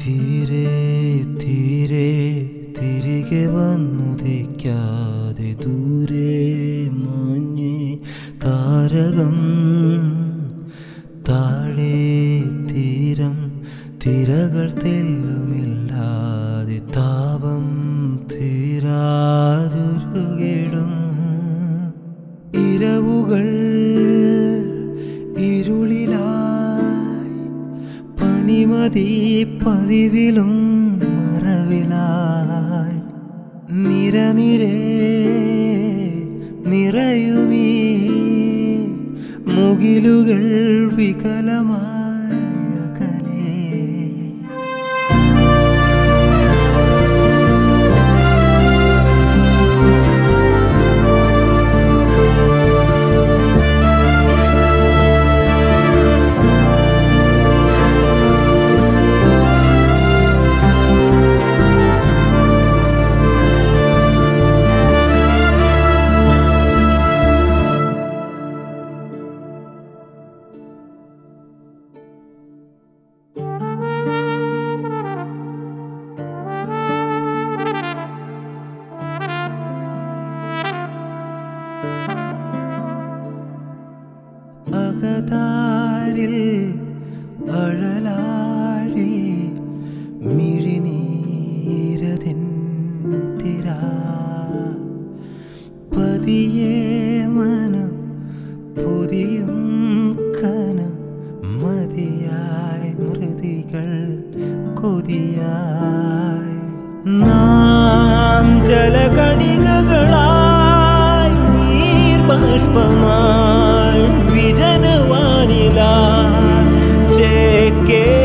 തീരെ തീരെ തിരികെ വന്നുദിക്കാതെ ദൂരെ മാഞ്ഞേ താരകം താഴെ തീരം തിരകൾ തെല്ലുമില്ലാതെ താപം തീരാതുരുകിടും ഇരവുകൾ ഇരുളിലായി പനിമതി പതിവിലും മറവിലായി നിരനിരേ നിറയുമീ മുകിലുകൾ വികലമായ കലേ അകതാരിൽ അഴലാഴി മിഴിനീരതിൻ തിര പതിയെ മനം പുതിയും കനം മതിയായി മൃതികൾ കൊതിയായി നാം ജലകണികകളായി നീർബാഷ്പമായി വിജനവാനിലായി ചേക്കേ